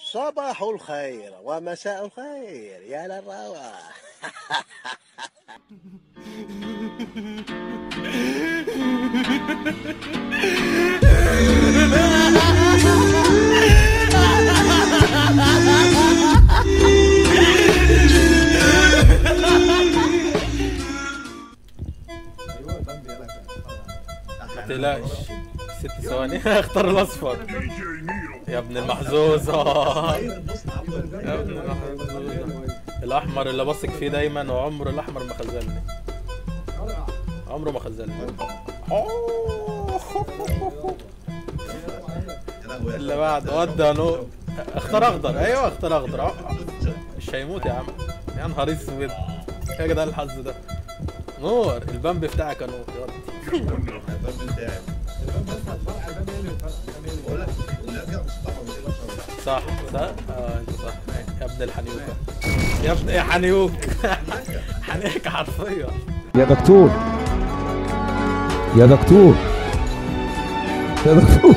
صباح الخير ومساء الخير يا للرواح ما تقلقش ست ثواني اختار الاصفر يا ابن المحظوظة يا ابن المحظوظة الاحمر اللي بثق فيه دايما وعمره الاحمر ما خذلني عمره ما خذلني اللي بعد ودى نور اختار اخضر ايوه اختار اخضر اه. مش هيموت يا عم يا نهار اسود ايه يا جدعان الحظ ده نور البامب بتاعك يا نور يلا. صح صح اه انت صح يا ابن الحنيوكة يا ابن يا حنيوك حنيك حرفيا يا دكتور يا دكتور يا دكتور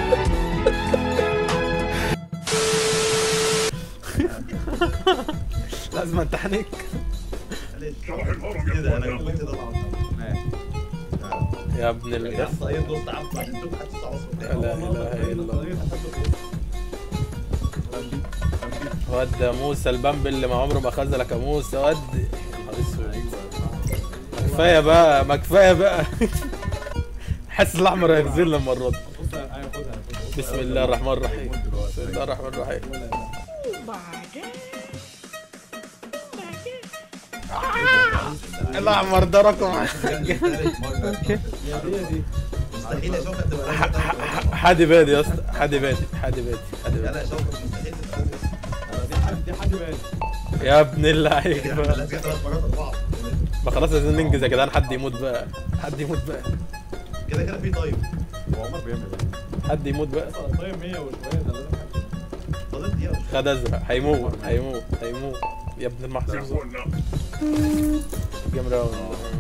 لازم انت حنيك يا ابن ال لا اله الا الله ودي يا موسى البامب اللي ما عمره ما خذلك يا موسى ودي يا نهار اسود ما كفايه بقى ما كفايه بقى حاسس الاحمر هينزلنا المره دي بسم الله الرحمن الرحيم بسم الله الرحمن الرحيم الاحمر ده رقم مستحيل اشوفها تبقى حادي بادي يا اسطى حادي بادي حادي بادي حادي لا بادي لا اشوفها مستحيل يا ابن اللعيبه لازم ثلاث مرات اربعه ما خلاص لازم ننجز يا جدعان حد يموت بقى حد يموت بقى كده كده في طيب حد يموت بقى فاضل دقيقه خد ازرق هيموت هيموت هيموت يا ابن المحظوظ جيم راوند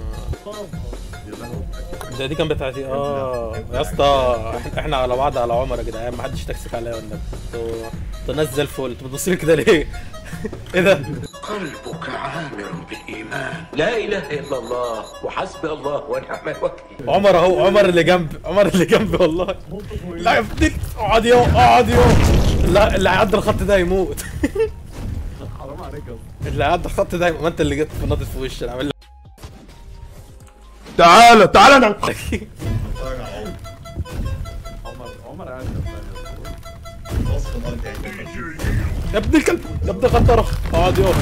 ده دي كان بتاعتي اه يا اسطى إحنا- احنا على بعض على عمر يا جدعان ما حدش تكسك عليا والنبي انتوا انتوا ناس زي الفل انتوا بتبصوا لي كده ليه؟ ايه ده؟ قلبك عامر بالإيمان لا إله إلا الله وحسبي الله ونعم الوكيل عمر اهو عمر اللي جنبي عمر اللي جنبي والله لا يا ابني اقعد يو اقعد يو لا اللي هيعدي الخط ده هيموت حرام عليك اللي هيعدي الخط ده هيموت ما انت اللي جيت في ناطط في وشي انا عامل لك تعالى تعالى انا اتفرج على عمر وصف الارض يعني يا ابن الكلب يا ابن الغدارة اقعد يو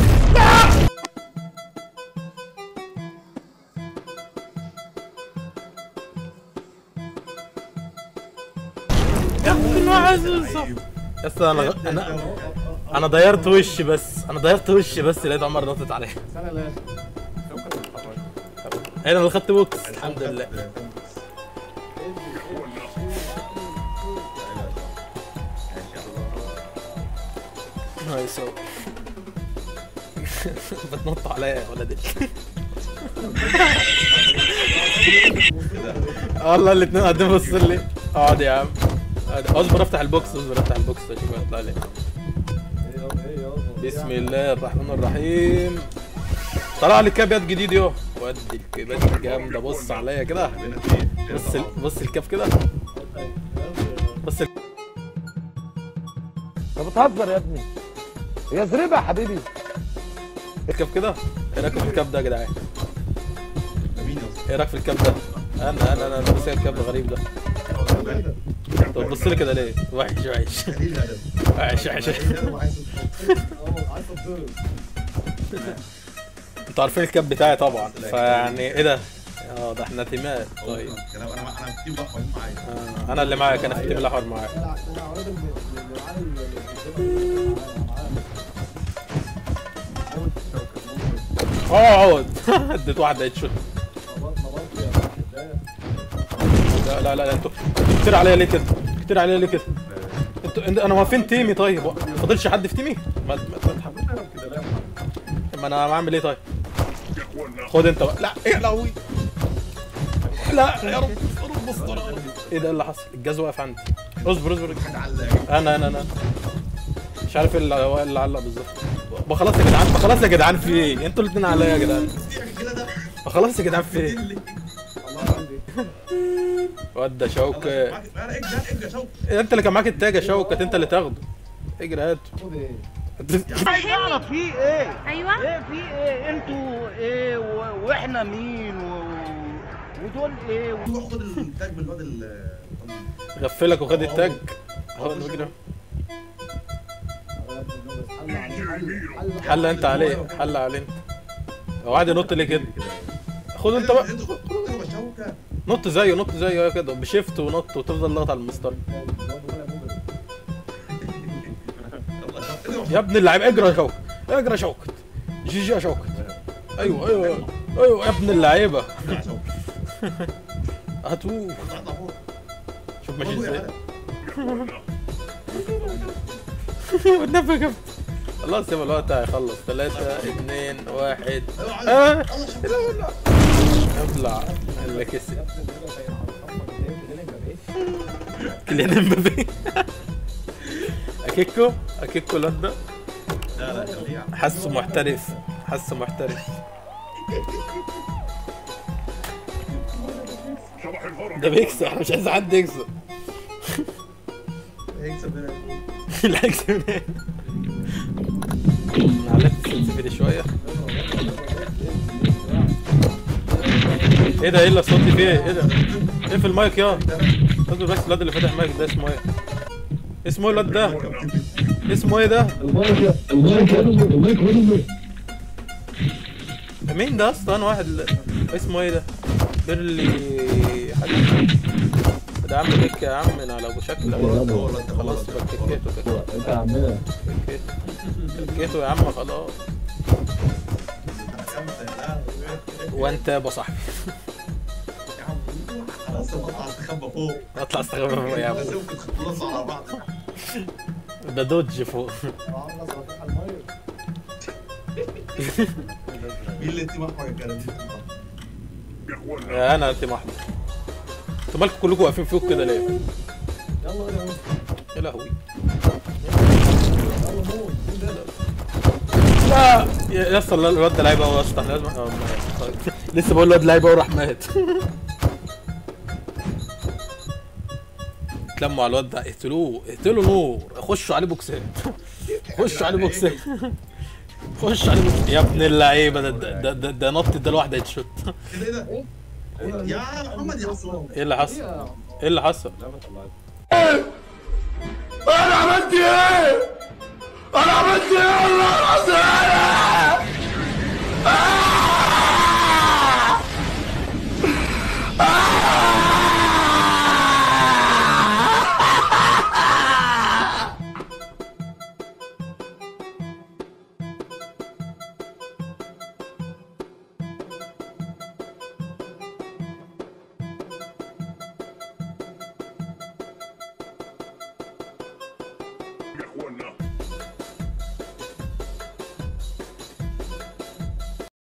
يا ابن المعزوزة يا اسطى انا انا انا ضيرت وشي بس انا ضيرت وشي بس لقيت عمر نطت عليه انا اللي خدت بوكس الحمد لله نايس أوي. بتنط عليا يا ولدي والله الاثنين قاعدين بصوا لي اقعد يا عم اقعد. اصبر افتح البوكس اصبر افتح البوكس اشوف هيطلع لي بسم الله الرحمن الرحيم طلع لي كابيات جديد يو ودي الكابيات الجامده بص عليا كده بص ال- بص الكاف كده بص ال- انت بتهزر يا ابني يا زريبه يا حبيبي الكاف كده ايه رايك في الكاف ده يا جدعان مين اصلا ايه رايك في الكاف ده انا انا انا بس الكاف ده غريب ده طب بص لي كده ليه وحش وحش قليل الادب وحش وحش انتوا عارفين الكاب بتاعي طبعا فيعني ايه ده اه ده احنا تيمات طيب كلام انا انا في تيم احمر معايا آه انا اللي معاك انا في التيم الاحمر معاك اقعد اديت واحد هيت شوت لا لا لا انتوا كتير عليا ليه كده كتير عليا ليه كده انتوا انت- انا ما فين تيمي طيب ما فاضلش حد في تيمي ما ما ما انا بعمل ايه طيب خد انت بقى لا ايه لهوي لا يا رب يا رب استر يا رب. ايه ده اللي حصل الجاز واقف عندي اصبر اصبر انا انا انا مش عارف ايه اللي هو اللي علق بالظبط ما خلاص يا جدعان ما خلاص يا جدعان في ايه انتوا الاثنين عليا يا جدعان كده ده ما خلاص يا جدعان في ايه ودى شوكة معاك لا لا اجري اجري شوف انت اللي كان معاك التاج يا شوكة انت اللي تاخده اجري هاته اعرف في ايه ايوه ايه في ايه انتوا ايه و... واحنا مين و... ودول ايه و... روح خد التاج من الواد ال غفلك وخد التاج اهو اجري حل انت عليه حل عليه انت هو قاعد ينط ليه كده خد انت بقى انت خد خد يا شوكه نط زيه نط زيه ايوه كده بشيفت ونط وتفضل ضغط على المسطره يلا شوف اجري يا ابن اللعيب اجري يا شوكت اجري يا شوكت جي جي يا شوكت ايوه ايوه ايوه يا ابن اللعيبه يا شوف هاتوه اطلع فوق شوف ماشي خدوا يا ازاي ولد. والنبي يا كابتن خلاص يبقى الوقت هيخلص 3 2 1 ايوه آه. عايز- الله شوف لا لا ابلع اللي كسب كيليان امبابي اكيكو اكيكو الواد ده لا لا خليه حاسه محترف حاسه محترف ده بيكسب احنا مش عايز حد يكسب هيكسب هنا لا يكسب منين نعلق السنسيتيفيتي شويه ايه ده ايه اللي صوتي فيه ايه ده ايه في المايك يا اصبر بس الواد اللي فاتح مايك ده اسمه ايه اسمه ايه الواد ده اسمه ايه ده مين ده اصلا واحد ل- اسمه ايه ده بيرلي حاجه ده يا عم كيك يا عم انا على ابو شكل خلاص كيكيته كده انت عمنا كيكيته يا عم خلاص وانت يا ابو صاحبي خلاص بطلع استخبى فوق اطلع استغرب يا عم بس ممكن تخلصوا على بعض ده دوج فوق مين اللي انت محور الكلام يا انا انت محمد انتوا مالكم كلكم واقفين فوق كده ليه؟ يا لهوي لا يا يا اسطى الواد ده لعيب قوي يا اسطى احنا لازم آه، ما- طيب. لسه بقول الواد لعيب قوي راح مات اتلموا على الواد ده اقتلوه اقتلوا نور خشوا عليه بوكسات خشوا عليه بوكسات خش عليه بوكسات يا ابن اللعيبه ده ده ده, ده, ده نط ده لوحده هيتشوت ايه ده ايه ده يا محمد يا عصام ايه اللي حصل؟ ايه اللي حصل؟ انا عملت ايه؟ انا عملت ايه والله العظيم